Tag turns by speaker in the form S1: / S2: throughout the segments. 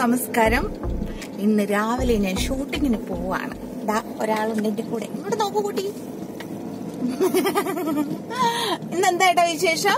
S1: നമസ്കാരം ഇന്ന് രാവിലെ ഞാൻ ഷൂട്ടിങ്ങിന് പോവാണ് ദാ ഒരാളുണ്ട് എന്റെ കൂടെ ഇങ്ങോട്ട് നോക്കൂ കൂട്ടി ഇന്ന് എന്തായിട്ടാ വിശേഷം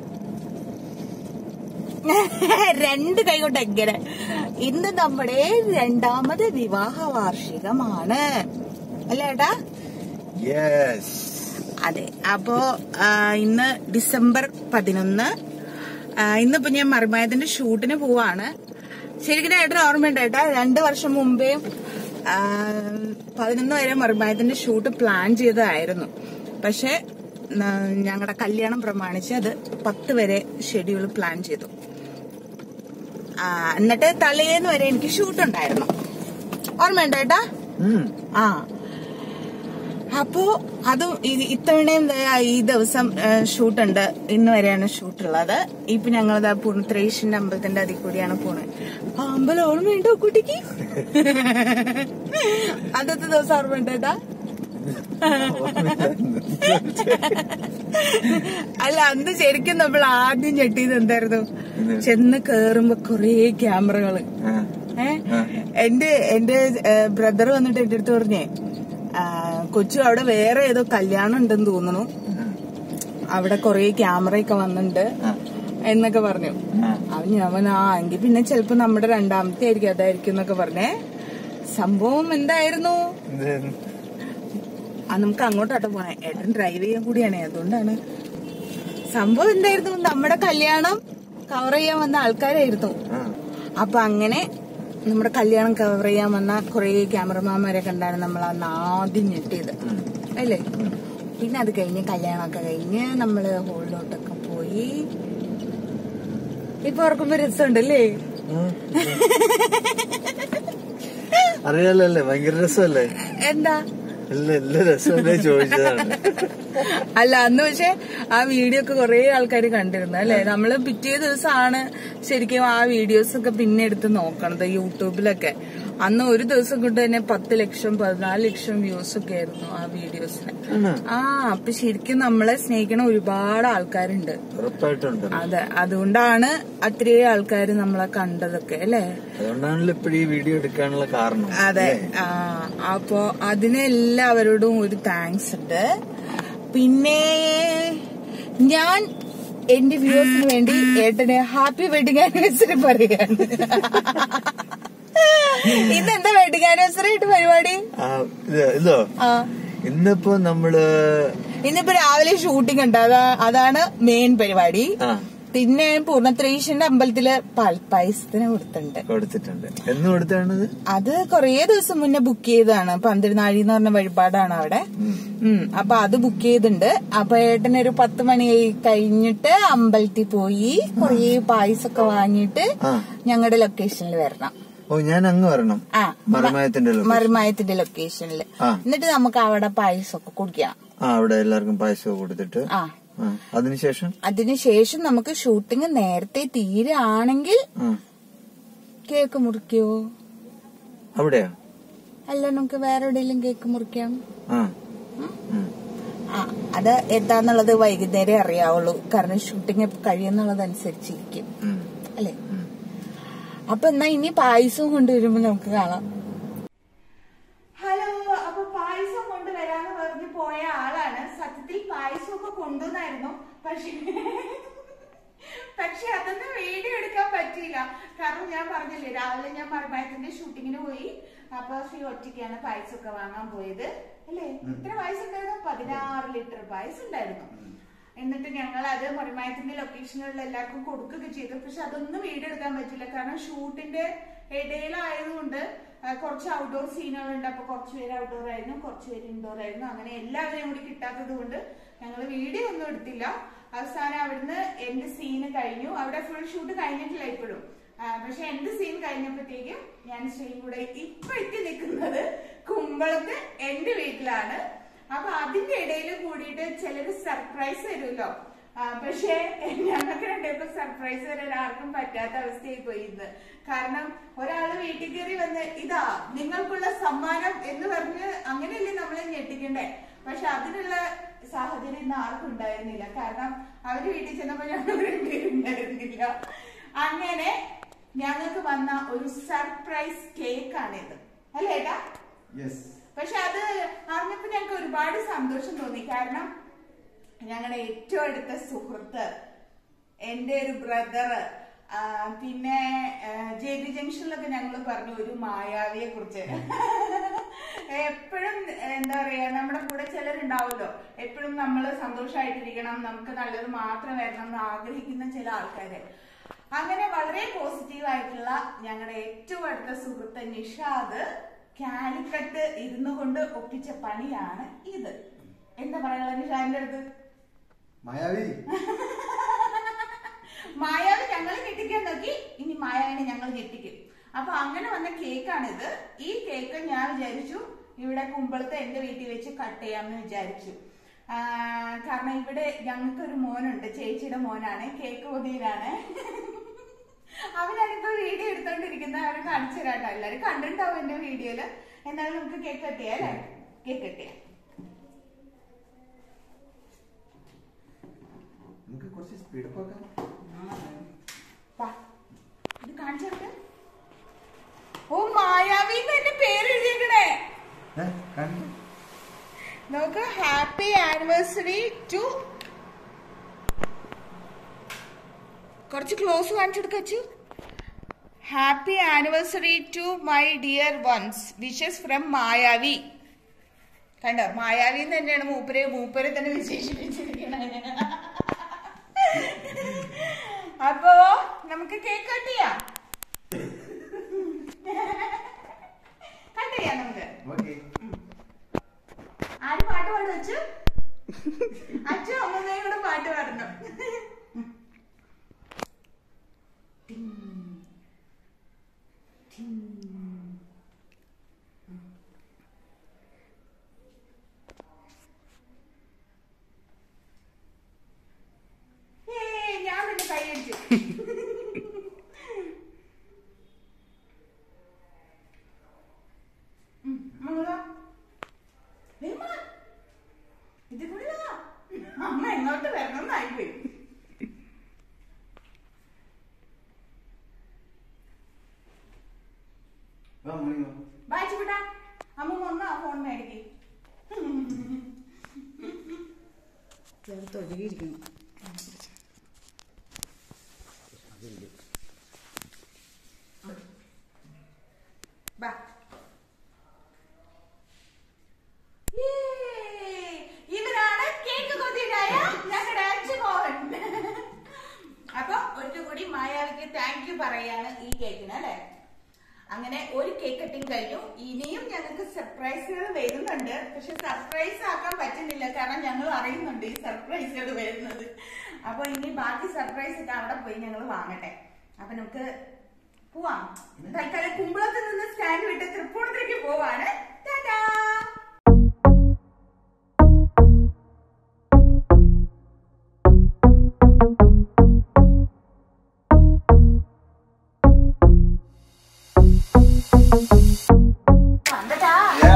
S1: രണ്ട് കൈ കൊണ്ട് എങ്ങനെ ഇന്ന് നമ്മുടെ രണ്ടാമത് വിവാഹ വാർഷികമാണ് അല്ലേ ഏട്ടാ
S2: യെസ്
S1: അതെ അപ്പോ ആ, ഇന്ന് ഡിസംബർ പതിനൊന്ന് ആ, ഇന്നിപ്പോ ഞാൻ മറിമായതിന്റെ ഷൂട്ടിന് പോവാണ് ശരിക്കും ഏട്ടന് ഓർമ്മയുണ്ട് ഏട്ടാ രണ്ടു വർഷം മുമ്പേ ആ, പതിനൊന്ന് വരെ മറിമായതിന്റെ ഷൂട്ട് പ്ലാൻ ചെയ്തതായിരുന്നു പക്ഷെ ഞങ്ങളുടെ കല്യാണം പ്രമാണിച്ച് അത് പത്ത് വരെ ഷെഡ്യൂൾ പ്ലാൻ ചെയ്തു ആ, എന്നിട്ട് തലേന്ന് വരെ എനിക്ക് ഷൂട്ട് ഉണ്ടായിരുന്നു ഓർമ്മയുണ്ടോ ഏട്ടാ ആ അപ്പോ അതും ഇത് ഇത്തവണയും ദേ ഈ ദിവസം ഷൂട്ട് ഉണ്ട് ഇന്ന് വരെയാണ് ഷൂട്ട് ഉള്ളത് ഇപ്പൊ ഞങ്ങളത് പൂർണ്ണത്രേശിന്റെ അമ്പലത്തിന്റെ അതിൽ കൂടിയാണ് പോണത് ആ അമ്പലം ഓർമ്മയുണ്ടോ കുട്ടിക്ക് അന്നത്തെ ദിവസം ഓർമ്മയുണ്ടേട്ടാ അല്ല അന്ന് ശരിക്കും നമ്മൾ ആദ്യം ഞെട്ടിയത് എന്തായിരുന്നു ചെന്ന് കേറുമ്പോ കൊറേ ക്യാമറകള് ഏ എന്റെ എന്റെ ബ്രദർ വന്നിട്ട് എന്റെ അടുത്ത് പറഞ്ഞേ ആ, കൊച്ചു അവിടെ വേറെ ഏതോ കല്യാണം ഉണ്ടെന്ന് തോന്നുന്നു അവിടെ കൊറേ ക്യാമറയൊക്കെ വന്നിട്ടുണ്ട് എന്നൊക്കെ പറഞ്ഞു അവൻ ഞാൻ പറഞ്ഞു, ആ എങ്കിൽ പിന്നെ ചിലപ്പോ നമ്മുടെ രണ്ടാമത്തെ ആയിരിക്കും അതായിരിക്കും എന്നൊക്കെ പറഞ്ഞേ സംഭവം എന്തായിരുന്നു ആ നമുക്ക് അങ്ങോട്ടാട്ടോ പോണേ ഏട്ടൻ ഡ്രൈവ് ചെയ്യാൻ കൂടിയാണേ അതുകൊണ്ടാണ് സംഭവം എന്തായിരുന്നു നമ്മുടെ കല്യാണം കവർ ചെയ്യാൻ വന്ന ആൾക്കാരായിരുന്നു അപ്പൊ അങ്ങനെ നമ്മുടെ കല്യാണം കവർ ചെയ്യാൻ വന്ന കുറെ ക്യാമറമാന്മാരെ കണ്ടാണ് നമ്മൾ അന്ന് ആദ്യം ഞെട്ടിയത് അല്ലേ പിന്നെ അത് കഴിഞ്ഞ് കല്യാണമൊക്കെ കഴിഞ്ഞ് നമ്മള് ഹോളിലോട്ടൊക്കെ പോയി ഇപ്പൊ ഓർക്കുമ്പോ രസമുണ്ടല്ലേ
S2: അറിയാലോ അല്ലേ ഭയങ്കര രസമല്ലേ
S1: എന്താ
S2: എല്ലാ എല്ലാ രസമല്ലേ ചോദിച്ചതാണ്
S1: അല്ല അന്ന് പക്ഷെ ആ വീഡിയോ ഒക്കെ കുറെ ആൾക്കാർ കണ്ടിരുന്നു അല്ലെ നമ്മള് പിറ്റേ ദിവസമാണ് ശരിക്കും ആ വീഡിയോസ് ഒക്കെ പിന്നെ എടുത്ത് നോക്കണത് യൂട്യൂബിലൊക്കെ അന്ന് ഒരു ദിവസം കൊണ്ട് തന്നെ പത്ത് ലക്ഷം പതിനാല് ലക്ഷം വ്യൂസ് ഒക്കെ ആയിരുന്നു ആ വീഡിയോസിന്
S2: ആണോ?
S1: ആ അപ്പൊ ശരിക്കും നമ്മളെ സ്നേഹിക്കണ ഒരുപാട് ആൾക്കാരുണ്ട്
S2: ഉറപ്പായിട്ടുണ്ട്
S1: അതെ അതുകൊണ്ടാണ് അത്രയും ആൾക്കാർ നമ്മളെ കണ്ടതൊക്കെ അല്ലേ
S2: അതുകൊണ്ടാണല്ലോ ഇപ്പഴും ഈ വീഡിയോ എടുക്കാനുള്ള കാരണം
S1: അതെ ആ അപ്പോ അതിന് എല്ലാവരോടും ഒരു താങ്ക്സ് ഉണ്ട് പിന്നെ ഞാൻ എന്റെ വ്യൂസിന് വേണ്ടി ഏട്ടന് ഹാപ്പി വെഡിങ് ആനിവേഴ്സറി പറയാണ് ഇന്നെന്താ വെഡിങ് ആനിവേഴ്സറി ആയിട്ട് പരിപാടി
S2: ആ, ഇത് ഇതോ
S1: ആ
S2: ഇന്നിപ്പോ നമ്മള്
S1: ഇന്നിപ്പോ രാവിലെ ഷൂട്ടിംഗ് ഉണ്ട് അതാ അതാണ് മെയിൻ പരിപാടി
S2: ആ
S1: പിന്നെ പൂർണ്ണത്രേശന്റെ അമ്പലത്തില് പാൽപ്പായസത്തിന് കൊടുത്തിട്ടുണ്ട്
S2: കൊടുത്തിട്ടുണ്ട് എന്ന് കൊടുത്താണത്
S1: അത് കൊറേ ദിവസം മുന്നേ ബുക്ക് ചെയ്തതാണ് പന്തിരുനാഴി എന്ന് പറഞ്ഞ വഴിപാടാണ് അവിടെ ഉം അപ്പൊ അത് ബുക്ക് ചെയ്തിട്ടുണ്ട് അപ്പൊ ഏട്ടൻ ഒരു പത്ത് മണി കഴിഞ്ഞിട്ട് അമ്പലത്തിൽ പോയി കൊറേ പായസൊക്കെ വാങ്ങിയിട്ട്
S2: ആ
S1: ഞങ്ങളുടെ ലൊക്കേഷനിൽ വരണം
S2: ഓ ഞാൻ അങ്ങ് വരണം
S1: ആ
S2: മറമയത്തിന്റെ location.
S1: മറിമായത്തിന്റെ ലൊക്കേഷനിൽ
S2: ആ.
S1: എന്നിട്ട് നമുക്ക് അവിടെ പായസമൊക്കെ കുടിക്കാം
S2: ആ അവിടെ എല്ലാവർക്കും പായസം കൊടുത്തിട്ട്
S1: ആ
S2: ആ അതിനുശേഷം
S1: അതിനുശേഷം നമുക്ക് ഷൂട്ടിംഗ് നേരത്തെ തീരാണെങ്കിൽ
S2: ആ
S1: കേക്ക് മുറിക്കോ
S2: അവിടെയാ
S1: അല്ല നമുക്ക് വേറെ എവിടെയെങ്കിലും കേക്ക് മുറിക്കാം
S2: ആ
S1: ഉം?
S2: ഉം.
S1: ആ അത് എന്താന്നുള്ളത് വൈകുന്നേരം അറിയാവുള്ളൂ കാരണം ഷൂട്ടിംഗ് കഴിയുന്നുള്ളത് അനുസരിച്ചിരിക്കും
S2: ഉം.
S1: അല്ലേ
S2: ഉം.
S1: അപ്പൊ എന്നാ ഇനി പായസവും കൊണ്ടുവരുമ്പോ നമുക്ക് കാണാം ഹലോ അപ്പൊ പായസം കൊണ്ടുവരാന്ന് പറഞ്ഞ് പോയ ആളാണ് സത്യത്തിൽ പായസം ഒക്കെ കൊണ്ടുവന്നായിരുന്നു പക്ഷേ പക്ഷെ അതൊന്നും വീഡിയോ എടുക്കാൻ പറ്റിയില്ല കാരണം ഞാൻ പറഞ്ഞില്ലേ രാവിലെ ഞാൻ മറുപയത്തിന്റെ ഷൂട്ടിങ്ങിന് പോയി അപ്പൊ ശ്രീ ഒറ്റയ്ക്കാണ് പായസമൊക്കെ വാങ്ങാൻ പോയത് അല്ലേ എത്ര പായസം ഉണ്ടായിരുന്നു പതിനാറ് ലിറ്റർ പായസം ഉണ്ടായിരുന്നു എന്നിട്ട് ഞങ്ങൾ അത് മറിമായത്തിന്റെ ലൊക്കേഷനുകളിൽ എല്ലാവർക്കും കൊടുക്കുകയൊക്കെ ചെയ്തു പക്ഷെ അതൊന്നും വീഡിയോ എടുക്കാൻ പറ്റില്ല കാരണം ഷൂട്ടിന്റെ ഇടയിലായതുകൊണ്ട് ആ, കുറച്ച് ഔട്ട്ഡോർ സീനുകളുണ്ട് അപ്പൊ കുറച്ച് പേര് ഔട്ട്ഡോർ ആയിരുന്നു കുറച്ച് പേര് ഇൻഡോർ ആയിരുന്നു അങ്ങനെ എല്ലാവരെയും കൂടി കിട്ടാത്തത് കൊണ്ട് ഞങ്ങൾ വീഡിയോ ഒന്നും എടുത്തില്ല അവസാനം അവിടുന്ന് എന്റെ സീന് കഴിഞ്ഞു അവിടെ ഫുൾ ഷൂട്ട് കഴിഞ്ഞിട്ടില്ല ഇപ്പോഴും ആ, പക്ഷെ എന്റെ സീൻ കഴിഞ്ഞപ്പോഴത്തേക്കും ഞാൻ ശ്രീയും കൂടെ ഇപ്പൊ എത്തി നിൽക്കുന്നത് കുമ്പളത്ത് എന്റെ വീട്ടിലാണ് അപ്പൊ അതിന്റെ ഇടയിൽ കൂടിയിട്ട് ചിലര് സർപ്രൈസ് തരുമല്ലോ ആ, പക്ഷേ ഞങ്ങൾക്ക് രണ്ടുപേർക്കും സർപ്രൈസ് തരാൻ ആർക്കും പറ്റാത്ത അവസ്ഥയായി പോയി ഇന്ന് കാരണം ഒരാള് വീട്ടിൽ കയറി വന്ന് ഇതാ നിങ്ങൾക്കുള്ള സമ്മാനം എന്ന് പറഞ്ഞ് അങ്ങനെയല്ലേ നമ്മളെ ഞെട്ടിക്കണ്ടേ പക്ഷെ അതിനുള്ള സാഹചര്യം ഇന്ന് ആർക്കും ഉണ്ടായിരുന്നില്ല കാരണം അവര് വീട്ടിൽ ചെന്നപ്പോ ഞങ്ങൾ രണ്ടുപേരും ഉണ്ടായിരുന്നില്ല അങ്ങനെ ഞങ്ങൾക്ക് വന്ന ഒരു സർപ്രൈസ് കേക്ക് ആണിത് അല്ലേ ഏട്ടാ
S3: യെസ്
S1: പക്ഷെ അത് അറിഞ്ഞപ്പോ ഞങ്ങൾക്ക് ഒരുപാട് സന്തോഷം തോന്നി കാരണം ഞങ്ങളുടെ ഏറ്റവും അടുത്ത സുഹൃത്ത് എന്റെ ഒരു ബ്രദർ പിന്നെ ജെ ബി ജംഗ്ഷനിലൊക്കെ ഞങ്ങൾ പറഞ്ഞു ഒരു മായാവിയെ കുറിച്ച് എപ്പോഴും എന്താ പറയാ നമ്മുടെ കൂടെ ചിലരുണ്ടാവുമല്ലോ എപ്പോഴും നമ്മൾ സന്തോഷമായിട്ടിരിക്കണം നമുക്ക് നല്ലത് മാത്രം വരണം എന്ന് ആഗ്രഹിക്കുന്ന ചില ആൾക്കാര് അങ്ങനെ വളരെ പോസിറ്റീവ് ആയിട്ടുള്ള ഞങ്ങളുടെ ഏറ്റവും അടുത്ത സുഹൃത്ത് നിഷാദ് കാലിക്കട്ട് ഇരുന്നു കൊണ്ട് ഒപ്പിച്ച പണിയാണ് ഇത് എന്താ പറയാനുള്ള നിഷാദിന്റെ അടുത്ത്
S3: മായാവി
S1: മായാവി ഞങ്ങൾ ഞെട്ടിക്കാൻ നോക്കി ഇനി മായാവിനെ ഞങ്ങൾ ഞെട്ടിക്കും അപ്പൊ അങ്ങനെ വന്ന കേക്കാണിത് ഈ കേക്ക് ഞാൻ വിചാരിച്ചു ഇവിടെ കുമ്പളത്തെ എന്റെ വീട്ടിൽ വെച്ച് കട്ട് ചെയ്യാമെന്ന് വിചാരിച്ചു ആ, കാരണം ഇവിടെ ഞങ്ങൾക്ക് ഒരു മോനുണ്ട് ചേച്ചിയുടെ മോനാണ് കേക്ക് പൊതിയിലാണ് അവനാണിപ്പോ വീഡിയോ എടുത്തോണ്ടിരിക്കുന്നത് അവനെ കാണിച്ചു തരാട്ടോ എല്ലാരും കണ്ടിട്ടുണ്ടാവും എന്റെ വീഡിയോയില് എന്നാലും നമുക്ക് കേക്ക് കട്ട് ചെയ്യാം അല്ലേ കേക്ക് കട്ട് ചെയ്യാം
S3: നമുക്ക് കുറച്ച് സ്പീഡപ്പ് ആക്കാം
S1: വാ. ഇത് കാണിച്ചോട്ടെ ഓ മായാവി എന്റെ പേര് എഴുതിയേക്കണേ
S3: ഏ, കാണിക്ക്.
S1: നമുക്ക് ഹാപ്പി ആനിവേഴ്സറി ടു കുറച്ച് ക്ലോസ് കാണിച്ചെടുക്കച്ചു happy anniversary to my dear ones wishes from Mayavi കണ്ടോ മായാവി എന്ന് തന്നെയാണ് മൂപ്പരെ മൂപ്പരെ തന്നെ വിശേഷിപ്പിച്ചിരിക്കണത് അപ്പോ നമുക്ക് കേക്ക് കട്ട് ചെയ്യാം കട്ട് ചെയ്യാം നമുക്ക്
S3: ഓക്കേ
S1: ആര് പാട്ട് പാടും അച്ചു അച്ചു അമ്മയും കൂടെ പാട്ട് പാടണം ഏയ്, ഞാൻ പിന്നെ കൈയടിച്ചു ഉം, മകളാ. വേഗം വാ. ഇത് കൂടി വാ. അമ്മ എങ്ങോട്ട് വരണം എന്നായിപ്പോയി
S3: വാ മോർണിംഗ് വാ
S1: വായിച്ചു വിട്ടാ അമ്മ വന്നാ ഫോൺ മേടിക്ക് ചേർത്തൊഴുകിയിരിക്കുന്നു ബാ Yay! ഇവരാണ് കേക്ക് കൊതിരായ ഞങ്ങളുടെ അച്ചുമോഹൻ അപ്പൊ ഒരിക്കൽ മായാവിക്ക് താങ്ക് യു പറയാണ് ഈ കേക്കിന് അല്ലെ അങ്ങനെ ഒരു കേക്ക് കട്ടിങ് കഴിഞ്ഞു ഇനിയും ഞങ്ങൾക്ക് സർപ്രൈസുകൾ വരുന്നുണ്ട് പക്ഷെ സർപ്രൈസ് ആക്കാൻ പറ്റുന്നില്ല കാരണം ഞങ്ങൾ അറിയുന്നുണ്ട് ഈ സർപ്രൈസുകൾ വരുന്നത് അപ്പൊ ഇനി ബാക്കി സർപ്രൈസ് ഒക്കെ അവിടെ പോയി ഞങ്ങൾ വാങ്ങട്ടെ അപ്പൊ നമുക്ക് പോവാം തൽക്കാലം കുമ്പളത്ത് നിന്ന് സ്റ്റാൻഡ് വിട്ട് തൃപ്പൂണിത്തേക്ക് പോവാണ് ടാറ്റാ വന്നടാ.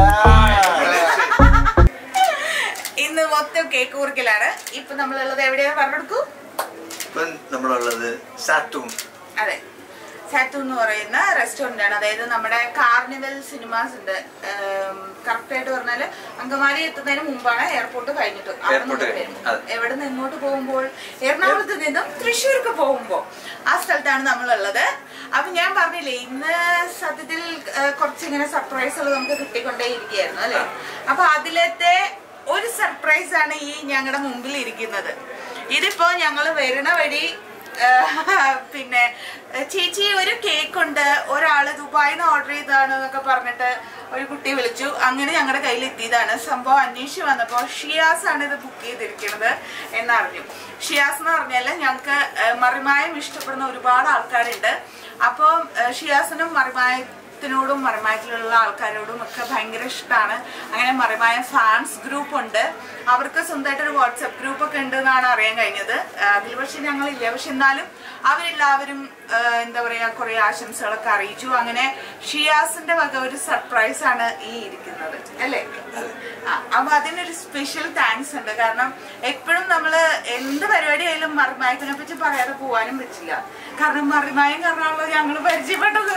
S1: ഇന്ന് മൊത്തം കേക്ക് കുറിക്കലാണ് ഇപ്പൊ നമ്മളുള്ളത് എവിടെയാണ് പറഞ്ഞെടുക്കൂ
S2: ഇപ്പം നമ്മളുള്ളത് സാറ്റൂൺ
S1: അതെ സാറ്റു എന്ന് പറയുന്ന റെസ്റ്റോറന്റ് ആണ് അതായത് നമ്മുടെ കാർണിവൽ സിനിമാസ് ഉണ്ട് കറക്റ്റ് ആയിട്ട് പറഞ്ഞാല് അങ്കമാലി എത്തുന്നതിന് മുമ്പാണ് എയർപോർട്ട് കഴിഞ്ഞിട്ട് അവിടെ
S2: Airport
S1: നിന്ന്
S2: കഴിഞ്ഞ്,
S1: വരുമ്പോൾ.
S2: അതെ.
S1: എവിടെ നിന്ന് എങ്ങോട്ട് പോകുമ്പോൾ എറണാകുളത്ത് നിന്നും തൃശ്ശൂർക്ക് പോകുമ്പോൾ ആ സ്ഥലത്താണ് നമ്മളുള്ളത് അപ്പൊ ഞാൻ പറഞ്ഞില്ലേ ഇന്ന് സത്യത്തിൽ ആ, കുറച്ചിങ്ങനെ സർപ്രൈസുകൾ നമുക്ക് കിട്ടിക്കൊണ്ടേ ഇരിക്കുകയായിരുന്നു അല്ലെ അപ്പൊ അതിലത്തെ ഒരു സർപ്രൈസ് ആണ് ഈ ഞങ്ങളുടെ മുമ്പിൽ ഇരിക്കുന്നത് ഇതിപ്പോ ഞങ്ങൾ വരുന്ന വഴി ആ, പിന്നെ ആ, ചേച്ചി ഒരു കേക്ക് ഉണ്ട് ഒരാള് ദുബായിൽ നിന്ന് ഓർഡർ ചെയ്തതാണ് എന്നൊക്കെ പറഞ്ഞിട്ട് ഒരു കുട്ടി വിളിച്ചു അങ്ങനെ ഞങ്ങളുടെ കയ്യിൽ എത്തിയതാണ് സംഭവം അന്വേഷിച്ച് വന്നപ്പോൾ ഷിയാസ് ആണ് ഇത് ബുക്ക് ചെയ്തിരിക്കുന്നത് എന്നറിഞ്ഞു ഷിയാസ് എന്ന് പറഞ്ഞാൽ ഞങ്ങൾക്ക് മറിമായം ഇഷ്ടപ്പെടുന്ന ഒരുപാട് ആൾക്കാരുണ്ട് അപ്പം ആ, ഷിയാസിനും മറിമായം മറിമായത്തിനോടും മറിമായത്തിലുള്ള ആൾക്കാരോടും ഒക്കെ ഭയങ്കര ഇഷ്ടമാണ് അങ്ങനെ മറിമായ ഫാൻസ് ഗ്രൂപ്പ് ഉണ്ട് അവർക്ക് സ്വന്തമായിട്ട് ഒരു വാട്സപ്പ് ഗ്രൂപ്പ് ഒക്കെ ഉണ്ട് എന്നാണ് അറിയാൻ കഴിഞ്ഞത് ആ, അതിൽ പക്ഷെ ഞങ്ങളില്ല പക്ഷെ എന്നാലും അവരെല്ലാവരും ആ, എന്താ പറയാ കുറെ ആശംസകളൊക്കെ അറിയിച്ചു അങ്ങനെ ഷിയാസിന്റെ വക ഒരു സർപ്രൈസ് ആണ് ഈ ഇരിക്കുന്നത് അല്ലേ ആ, അപ്പൊ അതിനൊരു സ്പെഷ്യൽ താങ്ക്സ് ഉണ്ട് കാരണം എപ്പോഴും നമ്മള് എന്ത് പരിപാടി ആയാലും മറിമായത്തിനെ പറ്റി പറയാതെ പോവാനും പറ്റില്ല കാരണം മറിമായം കാരണമാണല്ലോ ഞങ്ങൾ പരിചയപ്പെട്ടത്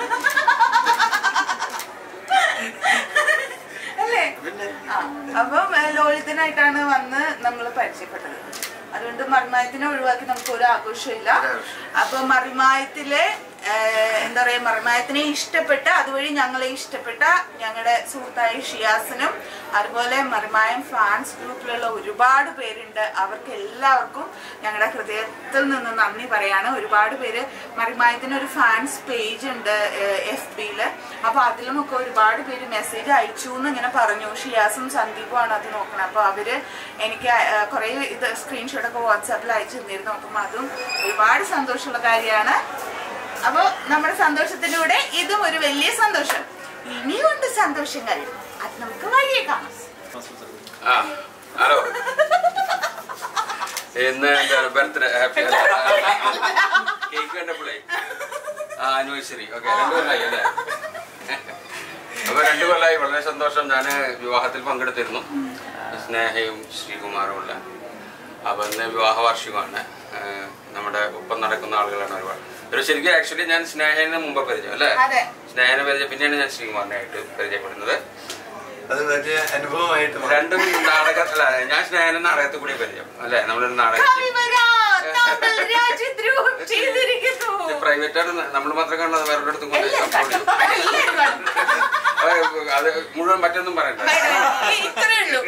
S1: അല്ലേ ആ അപ്പം ഏ, ലോലിതനായിട്ടാണ് വന്ന് നമ്മൾ പരിചയപ്പെട്ടത് അതുകൊണ്ട് മറിമായത്തിനെ ഒഴിവാക്കി നമുക്ക് ഒരു ആഘോഷമില്ല അപ്പൊ മറിമായത്തിലെ ഏ, എന്താ പറയാ മറിമായത്തിനെ ഇഷ്ടപ്പെട്ട അതുവഴി ഞങ്ങളെ ഇഷ്ടപ്പെട്ട ഞങ്ങളുടെ സുഹൃത്തായ ഷിയാസിനും അതുപോലെ മറിമായം ഫാൻസ് ഗ്രൂപ്പിലുള്ള ഒരുപാട് പേരുണ്ട് അവർക്ക് എല്ലാവർക്കും ഞങ്ങളുടെ ഹൃദയത്തിൽ നിന്ന് നന്ദി പറയാണ് ഒരുപാട് പേര് മറിമായത്തിന് ഒരു ഫാൻസ് പേജ് ഉണ്ട് എഫ് ബിയിൽ അപ്പൊ അതിലുമൊക്കെ ഒരുപാട് പേര് മെസ്സേജ് അയച്ചു എന്ന് ഇങ്ങനെ പറഞ്ഞു ഷിയാസും സന്ദീപും ആണ് അത് നോക്കണം അപ്പൊ അവര് എനിക്ക് ആ, കുറേ ഇത് സ്ക്രീൻഷോട്ട് ഒക്കെ വാട്സാപ്പിൽ അയച്ചു തന്നിരുന്നു നോക്കുമ്പോൾ അതും ഒരുപാട് സന്തോഷമുള്ള കാര്യമാണ് അപ്പൊ നമ്മുടെ സന്തോഷത്തിലൂടെ ഇതും ഒരു വലിയ സന്തോഷം ഇനിയുണ്ട് സന്തോഷങ്ങൾ അത് നമുക്ക് വഴിയെ കാണാം
S4: ആ ഹലോ ഇന്ന് എന്താണ് ബർത്ത്ഡേ ഹാപ്പി കേക്ക് കണ്ടപ്പോഴേ ആ ആനിവേഴ്സറി ഓക്കെ രണ്ടു കൊല്ലായി അല്ലേ അപ്പൊ രണ്ടു കൊല്ലായി വളരെ സന്തോഷം ഞാൻ വിവാഹത്തിൽ പങ്കെടുത്തിരുന്നു സ്നേഹയും ശ്രീകുമാറും ഉള്ള അപ്പൊ ഇന്ന് വിവാഹ വാർഷികമാണ് ഏഹ് നമ്മുടെ ഒപ്പം നടക്കുന്ന ആളുകളാണ് ഒരുപാട് ഒരു ശരിക്കും ആക്ച്വലി ഞാൻ സ്നേഹനെ മുമ്പ് പരിചയം അല്ലേ
S1: അതെ.
S4: സ്നേഹനെ പരിചയം പിന്നെയാണ് ഞാൻ ശ്രീകുമാറിനായിട്ട് പരിചയപ്പെടുന്നത്
S2: അത് മറ്റേ അനുഭവമായിട്ട് മാറി.
S4: രണ്ടും നാടകത്തില ഞാൻ സ്നേഹന നാടകത്തിൽ കൂടി പരിചയം അല്ലെ നമ്മളൊരു നാടകം
S1: കവിവരാ, താങ്കൾ രാജ്യദ്രോഹം ചെയ്തിരിക്കുന്നു
S4: പ്രൈവറ്റ് ആയിട്ട് നമ്മൾ മാത്രം കണ്ടത് വേറെ അടുത്തും കൊണ്ട്
S1: എല്ലാവരും
S4: upload ചെയ്യും.
S1: കണ്ടു. എല്ലാവരും കണ്ടു.
S4: അത് അത് മുഴുവൻ മറ്റൊന്നും പറയണ്ട
S1: ഇത്രേ ഉള്ളൂ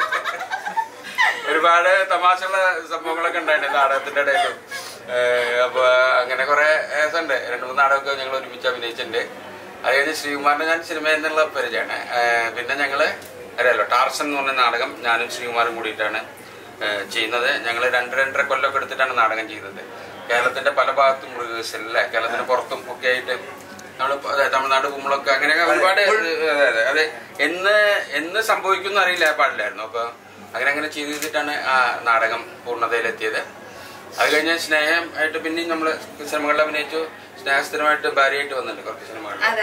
S4: ഒരുപാട് തമാശയുള്ള സംഭവങ്ങളൊക്കെ ഉണ്ടായിട്ടുണ്ട് നാടകത്തിന്റെ ഇടയിലും ഏഹ് അപ്പൊ അങ്ങനെ കുറെ ഉണ്ട് രണ്ടു മൂന്ന് നാടകമൊക്കെ ഞങ്ങൾ ഒരുമിച്ച് അഭിനയിച്ചിട്ടുണ്ട് അത് കഴിഞ്ഞ് ശ്രീകുമാറിനെ ഞാൻ സിനിമയിൽ നിന്നുള്ള പരിചയമാണ് ഏഹ് പിന്നെ ഞങ്ങള് അറിയാലോ ടാർസൻ എന്ന് പറഞ്ഞ നാടകം ഞാനും ശ്രീകുമാറും കൂടിയിട്ടാണ് ഏഹ് ചെയ്യുന്നത് ഞങ്ങൾ രണ്ട് രണ്ടര കൊല്ലമൊക്കെ എടുത്തിട്ടാണ് നാടകം ചെയ്യുന്നത് കേരളത്തിന്റെ പല ഭാഗത്തും റിഹേഴ്സൽ അല്ലേ കേരളത്തിന് പുറത്തും ഒക്കെ ആയിട്ട് നമ്മള് പ- അതെ, തമിഴ്നാട് കുമ്പളൊക്കെ അങ്ങനെയൊക്കെ ഒരുപാട് അതെ അതെ അതെ എന്ന് എന്ന് സംഭവിക്കുന്ന അറിയില്ല പാടില്ലായിരുന്നു അപ്പൊ അങ്ങനെ അങ്ങനെ ചെയ്ത് ചെയ്തിട്ടാണ് ആ നാടകം പൂർണ്ണതയിലെത്തിയത് അത് കഴിഞ്ഞ് സ്നേഹം ആയിട്ട് പിന്നെയും നമ്മള് സിനിമകളിൽ അഭിനയിച്ചു സ്നേഹസ്ഥിരമായിട്ട് ഭാര്യയായിട്ട് വന്നിട്ടുണ്ട് കുറച്ച് സിനിമകൾ
S1: അതെ.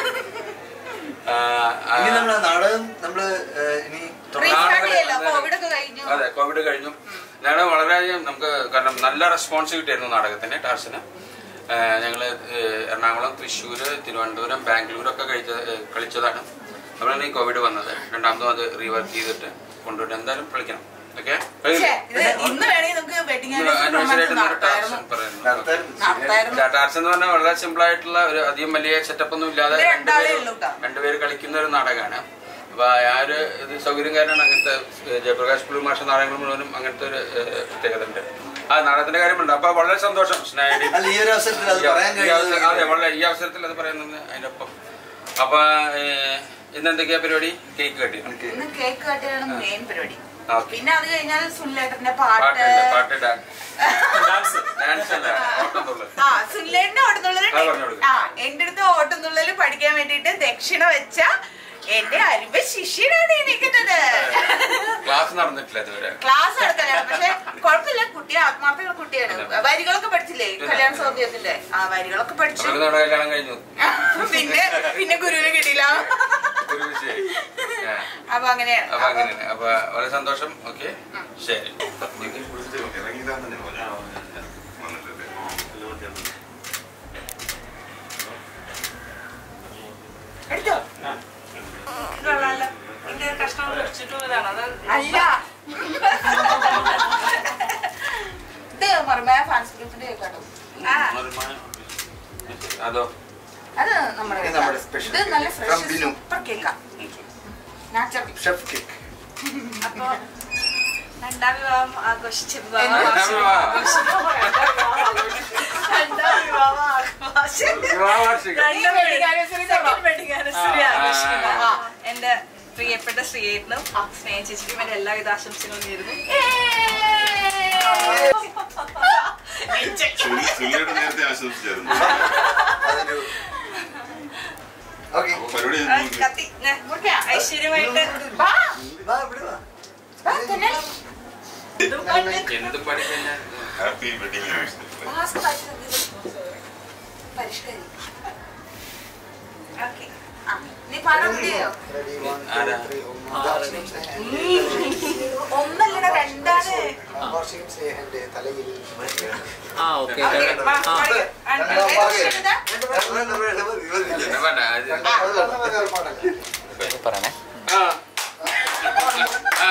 S2: ഇനി നമ്മള് നാടകം നമ്മള് ഏഹ്, ഇനി തുടങ്ങാം.
S1: റീസ്റ്റാർട്ട് ചെയ്യല്ലോ കോവിഡ് ഒക്കെ കഴിഞ്ഞു
S4: അതെ കോവിഡ് കഴിഞ്ഞു ഞങ്ങൾ വളരെയധികം നമുക്ക് കാരണം നല്ല റെസ്പോൺസ് കിട്ടിയായിരുന്നു നാടകത്തിന് ടാർസിന് ഏഹ് ഞങ്ങള് ഏഹ് എറണാകുളം തൃശ്ശൂര് തിരുവനന്തപുരം ബാംഗ്ലൂരൊക്കെ കഴിച്ച ഏഹ് കളിച്ചതാണ് നമ്മളാണ് ഈ കോവിഡ് വന്നത് രണ്ടാമതും അത് റീവർക്ക് ചെയ്തിട്ട് കൊണ്ടുപോയിട്ട് എന്തായാലും കളിക്കണം ഓക്കെ
S1: ഛേ, ഇത് ഇന്ന് വേണമെങ്കിൽ നമുക്ക് വെഡിങ്
S4: ആനിവേഴ്സറി ആയിട്ട്
S1: നടത്തായിരുന്നു
S4: ടാർസൻ പറയുന്നു
S2: നടത്തായിരുന്നു.
S1: നടത്തായിരുന്നു
S4: ടാർസൻ എന്ന് പറഞ്ഞാൽ വളരെ സിമ്പിൾ ആയിട്ടുള്ള ഒരു അധികം വലിയ സെറ്റപ്പ് ഒന്നും ഇല്ലാതെ
S1: ഇത് രണ്ടാളേ
S4: രണ്ടുപേര്
S1: ഉള്ളൂ ട്ടോ.
S4: രണ്ടുപേര് കളിക്കുന്ന ഒരു നാടകമാണ് അപ്പൊ ആ ഒരു ഇത് സൗകര്യക്കാരനാണ് അങ്ങനത്തെ ഏഹ്, ജയപ്രകാശ് പുള്ളി മാഷ നാടകങ്ങൾ മുഴുവനും അങ്ങനത്തെ ഒരു ഏഹ്, പ്രത്യേകത ഉണ്ട് ആ നാടകത്തിന്റെ കാര്യമുണ്ട് അപ്പൊ വളരെ സന്തോഷം സ്നേഹി
S2: അല്ല ഈ ഒരു അവസരത്തിൽ അത് പറയാൻ
S4: ഈ അവസരം- അതെ
S2: കഴിയുന്നത്
S4: വളരെ ഈ അവസരത്തിൽ അത് പറയുന്നത് അതിന്റെ ഒപ്പം അപ്പൊ ഏഹ്, ഇന്ന് എന്തൊക്കെയാ പരിപാടി കേക്ക് കട്ടി
S2: എനിക്ക്
S1: ഇന്ന് കേക്ക് കട്ടിയാണ് മെയിൻ പരിപാടി
S4: ഓക്കെ
S1: പിന്നെ അത് കഴിഞ്ഞാൽ സുനിലേട്ടന്റെ പാട്ട്
S4: പാട്ടുണ്ട് പാട്ട് ഡാൻസ് ഡാൻസ് അല്ല ഓട്ടം തുള്ളൽ
S1: ആ സുനിലേട്ടന്റെ ഓട്ടംതുള്ളല്
S4: അത് പറഞ്ഞു കൊടുക്ക്.
S1: ആ എന്റെ അടുത്ത് ഓട്ടംതുള്ളല് പഠിക്കാൻ വേണ്ടിട്ട് ദക്ഷിണ വെച്ച എന്റെ അരുമ്പ ശിഷ്യനാണ് ഈ നിൽക്കുന്നത്
S4: ക്ലാസ് നടന്നിട്ടില്ല ഇതുവരെ
S1: ക്ലാസ് നടക്കാനാണ് പക്ഷെ കുഴപ്പമില്ല കുട്ടി ആത്മാർത്ഥമുള്ള കുട്ടിയാണ് വരികളൊക്കെ പഠിച്ചില്ലേ കല്യാണ സൗദ്യത്തിന്റെ ആ വരികളൊക്കെ പഠിച്ചു
S4: അവർക്ക് നമ്മുടെ കല്യാണം കഴിഞ്ഞു
S1: പിന്നെ പിന്നെ ഗുരുവിനെ കിട്ടിയില്ല
S4: ഒരു വിഷയം ആ.
S1: അപ്പൊ അങ്ങനെയാണ്
S4: അപ്പൊ അങ്ങനെയാണ് അപ്പൊ വളരെ സന്തോഷം ഓക്കെ ശരി
S1: എടുത്തോ
S5: കൊള്ളാലോ. ഇതിന്റെ കഷ്ണം മുറിച്ചിട്ട് ഇതാണ്. അത്
S1: അല്ല ഇത് മറുമായ ഫാൻസ് ഗ്രൂപ്പിന്റെ കേട്ടോ
S5: ആ,
S4: അതോ
S1: അത് നമ്മുടെ
S2: ഇത് നമ്മുടെ special
S1: ഇത് നല്ല
S2: cake from
S1: fresh
S2: Binu.
S1: Super കേക്കാ നാച്ചുറൽ
S2: ഷെഫ് കേക്ക്
S5: അപ്പൊ രണ്ടാം വിവാഹം ആഘോഷിച്ച് വിവാഹം
S1: എന്താ?
S4: രണ്ടാം വിവാഹം.
S5: രണ്ടാം വിവാഹം ആഘോഷിച്ച്
S4: വിവാഹ വാർഷികം.
S5: രണ്ടാം
S1: wedding anniversary
S5: second
S1: തുടങ്ങാം.
S5: wedding anniversary
S4: ആ, ആ,
S5: ആഘോഷിക്കുന്നു.
S4: ആ.
S5: എന്റെ പ്രിയപ്പെട്ട ശ്രീയേട്ടനും സ്നേഹ ചേച്ചിക്കും എന്റെ എല്ലാവിധ ആശംസകളും നേരുന്നു
S6: സുനിയുടെ നേരത്തെ ആശംസിച്ചായിരുന്നു
S2: അതൊരു ഓക്കെ
S6: പരിപാടി
S5: ആ, കത്തി ഞാൻ ഐശ്വര്യമായിട്ട്
S1: വാ
S2: വാ ഇവിടെ വാ
S1: വാ തന്നെ
S5: ഇതും കൊണ്ട്
S4: എന്ത് പണി കഴിഞ്ഞാൽ
S6: ഹാപ്പി വെഡിങ് ആനിവേഴ്സറി
S5: മാസ്ക് മാറ്റി പരിഷ്കരി ഓക്കെ നീ പണം ഇല്ലയോ
S4: ആരാ
S5: ഒന്നല്ലട രണ്ടാണ്
S7: ആ ഓക്കെ
S5: ഓക്കെ വാ പാടിക്ക്. ആ, ഐശ്വര്യതാ.
S4: എന്നെ വേണ്ട അത്
S7: പറയണേ
S4: ആ ആ, ആ.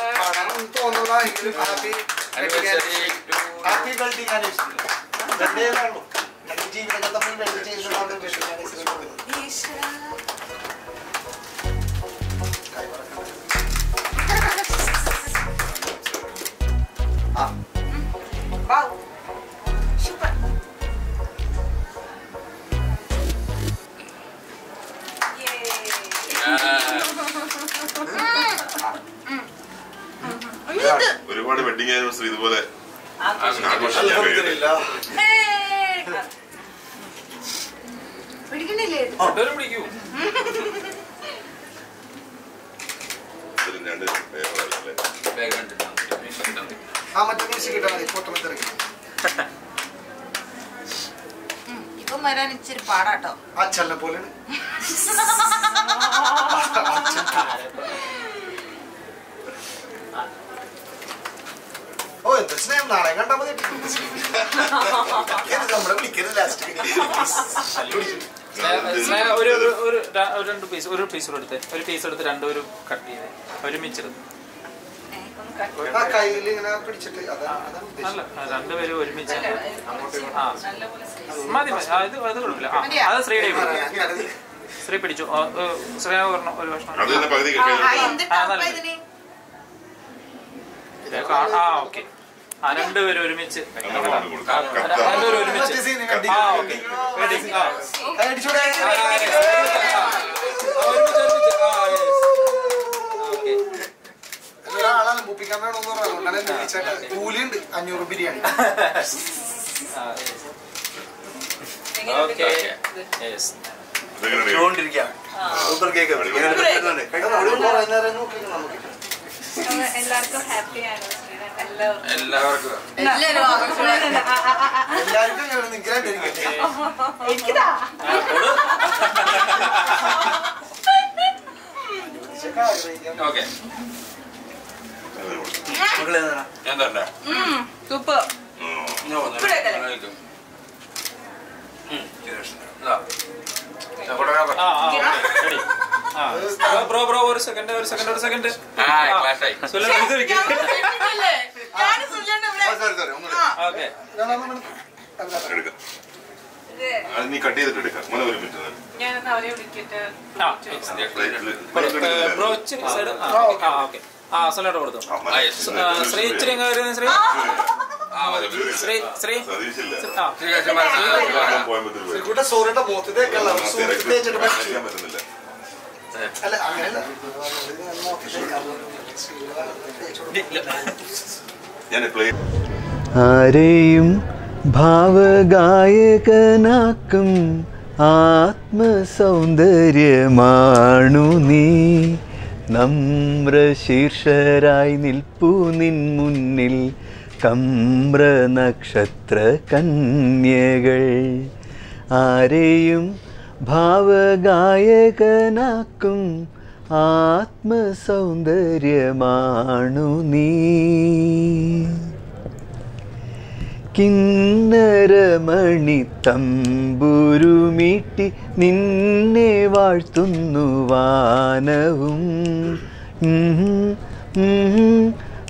S2: Happy
S4: Anniversary to-
S2: happy wedding anniversary രണ്ടേ ഉള്ളൂ രണ്ട് ജീവിതങ്ങൾ തമ്മിൽ വെൽഡ് ചെയ്യുന്നതാണ് വെഡിങ് ആനിവേഴ്സറി
S5: ഈശ്വരാ. വൗ. സൂപ്പർ. യേ.
S6: ഒരുപാട് വെഡിങ് ആനിവേഴ്സറി ഇതുപോലെ
S5: ആഘോഷിക്കാം.
S6: ആഘോഷിക്കാൻ കഴിയട്ടെ
S5: ഏയ്. പിടിക്കണില്ലേ ഇത്?
S4: പിടിക്കൂ
S6: ഇതിലും രണ്ട് പേരല്ലേ
S4: വേഗം കണ്ടിട്ടാ
S2: ആ മറ്റേ മ്യൂസിക് ഇട്ടാൽ മതി ഫോട്ടോ എടുത്തിറങ്ങി
S5: ഉം, ഇപ്പം വരാൻ ഇച്ചിരി പാടാട്ടോ
S2: അച്ഛനെ പോലെയാണ് ഓ എന്താ സ്നേഹം നാളെ കണ്ടാ മതി ഇത് നമ്മളെ വിളിക്കരുത് ലാസ്റ്റ്
S7: സ്നേഹ ഒരു ഒരു ഒരു ര- ഒരു രണ്ട് പീസ് ഒരു പീസ് എടുത്ത് ഒരു പീസ് എടുത്ത് രണ്ടുപേരും കട്ട് ചെയ്ത് ഒരുമിച്ചെടുത്ത്
S5: ഏ, ഒന്ന് ക-
S2: ആ കയ്യിൽ ഇങ്ങനെ പിടിച്ചിട്ട് അതാണ് അതാണ്
S7: അല്ല
S2: ഉദ്ദേശിച്ചത്
S7: ആ, രണ്ടുപേരും ഒരുമിച്ച്
S5: അല്ല,
S7: അങ്ങോട്ടും
S5: ഇത്
S7: ഇങ്ങോട്ടും. ആ
S5: നല്ലപോലെ slice.
S7: മതി മതി ആ, ഇത് അത് കുഴപ്പമില്ല ആ,
S5: മതിയോ?
S7: അത് ശ്രീയുടെ പിടിക്കും
S2: ഞാനത്
S7: ശ്രീ പിടിച്ചു ആ, ഏ, ശ്രേയ പറഞ്ഞു ഒരു ഭക്ഷണം
S6: അത് തന്നെ പകുതി
S5: ആ, ആ,
S6: കഴിയും
S5: എന്ത്
S7: ആ,
S5: ടോപ്പാ
S7: നല്ല.
S5: ഇതിന്?
S7: ആ ഓക്കെ ആ രണ്ടുപേരും ഒരുമിച്ച്
S6: അങ്ങോട്ട് കൊടുക്കാം.
S7: ആ,
S6: കത്ത.
S7: രണ്ടുപേരും ഒരുമിച്ച്
S2: മറ്റേ scene കണ്ടി.
S7: ആ ഓക്കെ ആ
S2: അടിച്ചൂടെ
S7: ആ, yes. ആ, ഒരുമിച്ച് ഒരുമിച്ച് ആ yes. ഓക്കെ
S2: ഒരാളാണ് മുപ്പിക്കാൻ വേണമെന്ന് പറഞ്ഞു അങ്ങനെ വിളിച്ചേട്ടാ കൂലിയുണ്ട് അഞ്ഞൂറ് ബിരിയാണി
S7: ആ yes.
S5: എങ്ങനെയുണ്ട്
S7: ഓക്കെ
S5: ഇത്?
S7: യെസ്
S2: ഇട്ടുകൊണ്ടിരിക്കുകയാണ് സൂപ്പർ കേക്ക് ഇങ്ങനെ പറ്റുന്നുണ്ട്. കഴിക്കണം. ഒരു കുറേ നേരം നോക്കിക്കണം നമുക്ക്
S5: അപ്പൊ എല്ലാവർക്കും ഹാപ്പി ആനിവേഴ്സറി എല്ലാവർക്കും
S4: എല്ലാവർക്കും
S5: എല്ലാവരും ആഘോഷിക്കണം.
S2: എല്ലാവർക്കും ഇങ്ങനെ നിൽക്കാണ്ടിരിക്കട്ടെ
S1: എനിക്കിതാ
S4: ഓക്കെ
S2: മക്കളെ
S4: ഞാൻ തരണ്ട
S5: ഉം, സൂപ്പർ ഉപ്പിടല്ലേ?
S4: ഫോട്ടോഗ്രാഫർ
S7: ആ ആ ഓക്കെ ready. ആ ബ്രോ ബ്രോ ഒരു സെക്കൻഡ് ഒരു സെക്കൻഡ് ഒരു സെക്കൻഡ്
S4: ആ ക്ലാസ് ആയി
S7: സുലഭ ഇത് വെക്ക്.
S5: ഞാൻ സുല്ലിയനല്ലേ? ഞാൻ സുല്ലിയനെ ഇവിടെ-
S2: സോറി സോറി ഒന്നുകൂടെ
S5: ആ,
S7: ഓക്കെ
S6: എടുക്കാം
S5: ഇത്
S6: അത് നീ കട്ട് ചെയ്തിട്ട് എടുക്കാം മോനെ ഒരു മിനിറ്റ്
S5: ഞാനൊന്ന് അവരെ വിളിക്കട്ടെ
S7: ആ ബ്രോ ഇച്ചിരി സൈഡ് ആ ഓക്കെ ആ ഓക്കെ ആ സുലഭ കൊടുത്തു
S4: ആ, yes.
S7: ആ, ശ്രീ ഇച്ചിരി ഇങ്ങ് വരുന്നു ശ്രീ
S4: ആ മതി
S7: ശ്രീ ശ്രീ
S6: സതീശില്ല
S7: ആ
S6: കോയമ്പത്തൂർ പോയി
S2: ശ്രീകുട്ട സോറിയുടെ മുഖത്ത് തേക്കല്ല സൂര്യത്തിൽ തേച്ചിട്ട് പഠിച്ചു
S6: കഴിക്കാൻ പറ്റുന്നില്ല
S2: അല്ല അങ്ങനെയല്ല നോക്കി തേക്കാം.
S6: ഞാൻ പ്ലേ
S3: ആരെയും ഭാവഗായകനാക്കും ആത്മസൗന്ദര്യമാണു നീ നമ്രശീർഷരായി നിൽപ്പു നിൻ മുന്നിൽ കമ്ര നക്ഷത്ര കന്യകൾ ആരെയും ഭാവഗായകനാക്കും ആത്മസൗന്ദര്യമാണു നീ കിന്നരമണി തമ്പുരുമീട്ടി നിന്നെ വാഴ്ത്തുന്നു വാനവും ഉം, ഉം,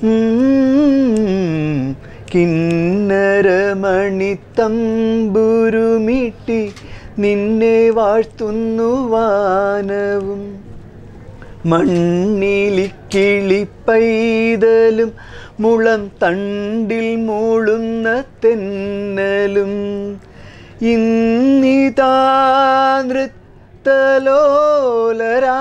S3: ഉം. കിന്നരമണി തമ്പുരുമീട്ടി നിന്നെ വാഴ്ത്തുന്നു വാനവും മണ്ണിലിക്കിളി പൈതലും മുളം തണ്ടിൽ മൂളുന്ന തെന്നലും ഇന്നിതാ നൃത്തലോലരാ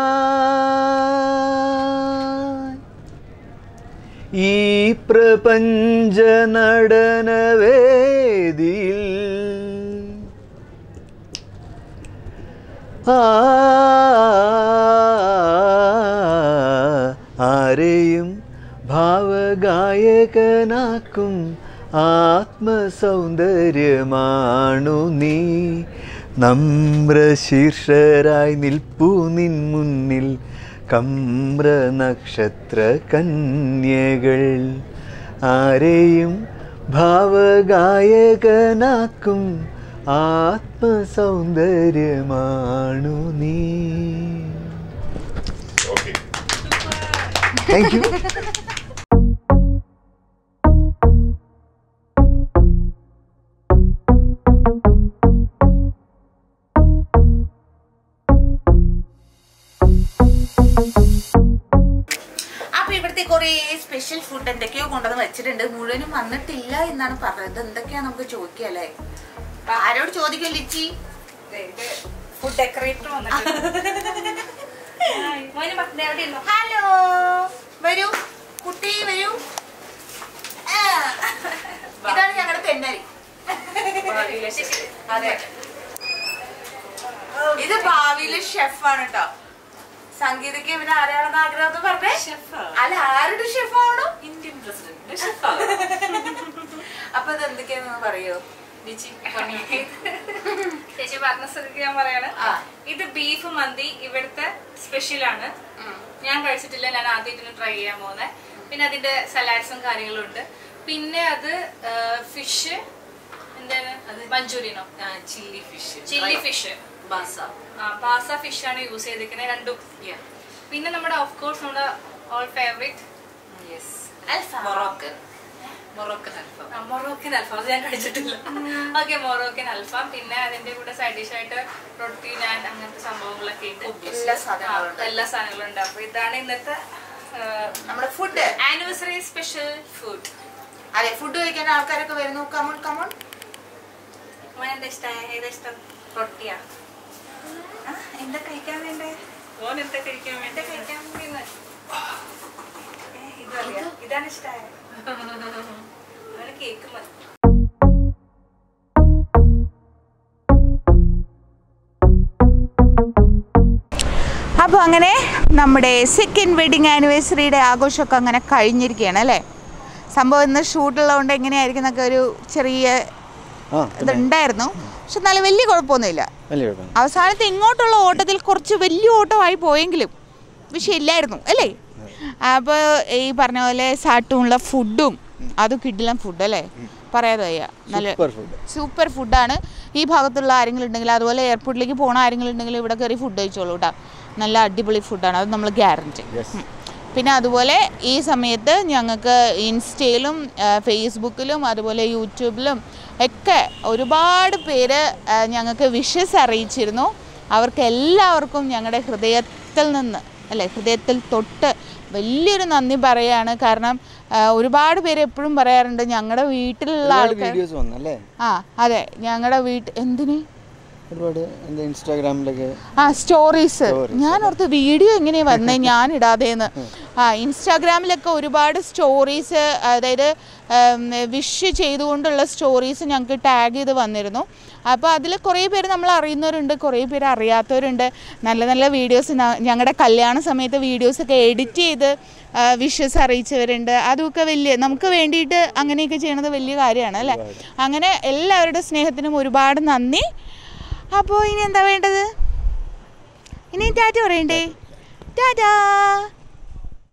S3: ഈ പ്രപഞ്ച നടനവേദിയിൽ ആ ആരെയും ഭാവഗായകനാക്കും ആത്മസൗന്ദര്യമാണു നീ നമ്രശീർഷരായി നിൽപ്പു നിൻ മുന്നിൽ കമ്ര നക്ഷത്ര കന്യകൾ ആരെയും ഭാവഗായകനാക്കും ആത്മസൗന്ദര്യമാണു നീ
S6: ഓക്കെ
S3: താങ്ക് യു
S1: അപ്പൊ ഇവിടുത്തെ കുറെ സ്പെഷ്യൽ ഫുഡ് എന്തൊക്കെയോ കൊണ്ടുവന്ന് വെച്ചിട്ടുണ്ട് മുഴുവനും വന്നിട്ടില്ല എന്നാണ് പറഞ്ഞത് എന്തൊക്കെയാ നമുക്ക് ചോദിക്കല്ലേ ആരോട് ചോദിക്കും ലിച്ചി
S5: ഫുഡ് ഡെക്കറേറ്റർ വന്നിട്ടുണ്ട് മോനെ മക്കളെ എവിടെ ഉണ്ടോ
S1: ഹലോ വരൂ കുട്ടി വരൂ ആ. ഇതാണ് ഞങ്ങളുടെ തെന്നരി അതെ ഇത് ഭാവിയിലെ ഷെഫാണ് കേട്ടോ സംഗീതയ്ക്ക് ഇവന് ആരാണെന്ന് ആഗ്രഹം എന്ന് പറഞ്ഞേ അല്ല ആരുടെ ഷെഫ് ആവണം
S5: ഇന്ത്യൻ പ്രസിഡന്റ്
S1: അപ്പൊ ഇത് എന്തൊക്കെയാന്ന് പറയോ
S5: ചേച്ചി പറഞ്ഞ സ്ഥിതിക്ക് ഞാൻ പറയാണ്
S1: ആ.
S5: ഇത് ബീഫ് മന്തി ഇവിടുത്തെ സ്പെഷ്യൽ ആണ് ഞാൻ കഴിച്ചിട്ടില്ല ഞാൻ ആദ്യമായിട്ടാണ് ട്രൈ ചെയ്യാൻ പോകുന്നത് പിന്നെ അതിന്റെ സലാഡ്സും കാര്യങ്ങളും ഉണ്ട് പിന്നെ അത് ഫിഷ് എന്താണ് മഞ്ചൂരിയനോ
S8: chilli fish
S5: chilli fish
S8: basa
S5: basa fish ആണ് യൂസ് ചെയ്തിരിക്കുന്നത് രണ്ടും പിന്നെ നമ്മുടെ ഓഫ് കോഴ്സ് നമ്മുടെ ഓൾ ഫേവറേറ്റ്
S8: യെസ്
S1: അൽഫാം.
S8: മൊറോക്കൻ മൊറോക്കൻ അൽഫാം
S5: മൊറോക്കൻ അൽഫാം അത് ഞാൻ കഴിച്ചിട്ടില്ല ഓക്കെ മൊറോക്കൻ അൽഫാം പിന്നെ അതിന്റെ കൂടെ സൈഡ് ഡിഷ് ആയിട്ട് റൊട്ടി ഞാൻ അങ്ങനത്തെ സംഭവങ്ങളൊക്കെ ഉണ്ട്
S1: എല്ലാ സാധനങ്ങളും ഉണ്ട്.
S5: ആ, എല്ലാ സാധനങ്ങളും ഉണ്ട് അപ്പൊ ഇതാണ് ഇന്നത്തെ
S1: നമ്മുടെ ഫുഡ്
S5: ആനിവേഴ്സറി സ്പെഷ്യൽ ഫുഡ്
S1: അതെ ഫുഡ് കഴിക്കാൻ ആൾക്കാരൊക്കെ വരുന്നു കമൺ കമൺ
S5: മോൻ എന്താ ഇഷ്ടമായ ഏതാ ഇഷ്ടം റൊട്ടിയാ
S1: എന്താ കഴിക്കാൻ വേണ്ടേ
S5: മോൻ എന്താ കഴിക്കാൻ വേണ്ടി കഴിക്കാൻ വേണ്ടി ഇതറിയാം ഇതാണ് ഇഷ്ടമായ അവന് കേക്ക് മതി
S1: അപ്പോൾ അങ്ങനെ നമ്മുടെ സെക്കൻഡ് വെഡിങ് ആനിവേഴ്സറിയുടെ ആഘോഷമൊക്കെ അങ്ങനെ കഴിഞ്ഞിരിക്കുകയാണ് അല്ലേ സംഭവം ഇന്ന് ഷൂട്ടുള്ളതുകൊണ്ട് എങ്ങനെയായിരിക്കും എന്നൊക്കെ ഒരു ചെറിയ
S3: ആ
S1: ഇതുണ്ടായിരുന്നു പക്ഷെ എന്നാലും വലിയ കുഴപ്പമൊന്നുമില്ല
S3: വലിയ കുഴപ്പം
S1: അവസാനത്തെ ഇങ്ങോട്ടുള്ള ഓട്ടത്തിൽ കുറച്ച് വലിയ ഓട്ടമായി പോയെങ്കിലും വിഷയമില്ലായിരുന്നു അല്ലേ അപ്പോൾ ഈ പറഞ്ഞ പോലെ സാട്ടുമുള്ള ഫുഡും അത് കിഡിലും ഫുഡ് അല്ലേ പറയാതെ വയ്യ നല്ല
S3: സൂപ്പർ ഫുഡ്
S1: സൂപ്പർ ഫുഡാണ് ഈ ഭാഗത്തുള്ള ആരെങ്കിലും ഉണ്ടെങ്കിൽ അതുപോലെ എയർപോർട്ടിലേക്ക് പോണ ആരെങ്കിലും ഉണ്ടെങ്കിൽ ഇവിടെ കയറി ഫുഡ് കഴിച്ചോളൂ കേട്ടോ നല്ല അടിപൊളി ഫുഡാണ് അത് നമ്മൾ ഗ്യാരണ്ടി
S3: യെസ്
S1: പിന്നെ അതുപോലെ ഈ സമയത്ത് ഞങ്ങൾക്ക് ഇൻസ്റ്റയിലും ആ, ഫേസ്ബുക്കിലും അതുപോലെ യൂട്യൂബിലും ഒക്കെ ഒരുപാട് പേര് ആ, ഞങ്ങൾക്ക് വിഷസ് അറിയിച്ചിരുന്നു അവർക്ക് എല്ലാവർക്കും ഞങ്ങളുടെ ഹൃദയത്തിൽ നിന്ന് അല്ലേ ഹൃദയത്തിൽ തൊട്ട് വലിയൊരു നന്ദി പറയാണ് കാരണം ആ, ഒരുപാട് പേര് എപ്പോഴും പറയാറുണ്ട് ഞങ്ങളുടെ വീട്ടിലുള്ള
S3: ഒരുപാട്
S1: ആൾക്കാർ
S3: വീഡിയോസ് വന്നല്ലേ
S1: ആ അതെ ഞങ്ങളുടെ വീട്ടിൽ എന്തിന്
S3: ഒരുപാട് എന്താ ഇൻസ്റ്റാഗ്രാമിലൊക്കെ
S1: ആ സ്റ്റോറീസ്
S3: Stories,
S1: ഞാൻ ഓർത്ത് വീഡിയോ എങ്ങനെയാ വന്നേ ഞാൻ ഇടാതെന്ന് ആ ഇൻസ്റ്റാഗ്രാമിലൊക്കെ ഒരുപാട് സ്റ്റോറീസ് അതായത് വിഷ് ചെയ്തുകൊണ്ടുള്ള സ്റ്റോറീസ് ഞങ്ങൾക്ക് ടാഗ് ചെയ്ത് വന്നിരുന്നു അപ്പോൾ അതിൽ കുറേ പേര് നമ്മൾ അറിയുന്നവരുണ്ട് കുറേ പേര് അറിയാത്തവരുണ്ട് നല്ല നല്ല വീഡിയോസ് ഞങ്ങളുടെ കല്യാണ സമയത്ത് വീഡിയോസൊക്കെ എഡിറ്റ് ചെയ്ത് വിഷസ് അറിയിച്ചവരുണ്ട് അതൊക്കെ വലിയ നമുക്ക് വേണ്ടിയിട്ട് അങ്ങനെയൊക്കെ ചെയ്യണത് വലിയ കാര്യമാണ് അല്ലേ അങ്ങനെ എല്ലാവരുടെ സ്നേഹത്തിനും ഒരുപാട് നന്ദി അപ്പോൾ ഇനി എന്താ വേണ്ടത് ഇനി ടാറ്റ പറയണ്ടേ ടാറ്റാ